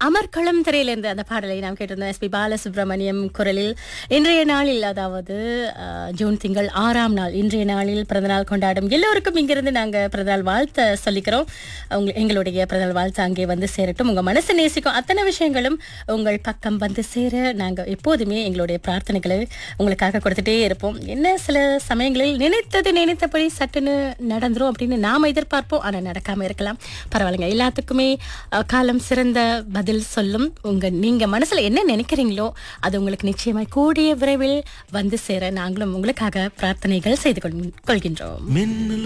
அமர்க்களம் திரையிலிருந்து அந்த பாடலை நாம் கேட்டிருந்தோம் எஸ்பி பாலசுப்ரமணியம் குரலில் இன்றைய நாளில் அதாவது அஹ், ஜூன் திங்கள் ஆறாம் நாள் இன்றைய நாளில் பிறந்தநாள் கொண்டாடும் எல்லோருக்கும் இங்கிருந்து நாங்க பிறந்தநாள் வாழ்த்த சொல்லிக்கிறோம் உங்க எங்களுடைய பிறந்தநாள் வாழ்த்து அங்கே வந்து சேரட்டும் உங்க மனசு நேசிக்கும் அத்தனை விஷயங்களும் உங்கள் பக்கம் வந்து சேர நாங்க எப்போதுமே எங்களுடைய பிரார்த்தனைகளை உங்களுக்காக கொடுத்துட்டே இருப்போம் என்ன சில சமயங்களில் நினைத்தது நினைத்தபடி சட்டுன்னு நடந்துரும் அப்படின்னு நாம எதிர்பார்ப்போம் ஆனா நடக்காம இருக்கலாம் பரவாயில்லைங்க எல்லாத்துக்குமே அஹ், காலம் சிறந்த பதில் சொல்லும் உங்க நீங்க மனசுல என்ன நினைக்கிறீங்களோ அது உங்களுக்கு நிச்சயமாய் கூடிய விரைவில் வந்து சேர நாங்களும் உங்களுக்காக பிரார்த்தனைகள் செய்து கொள்- கொள்கின்றோம் மின்னல்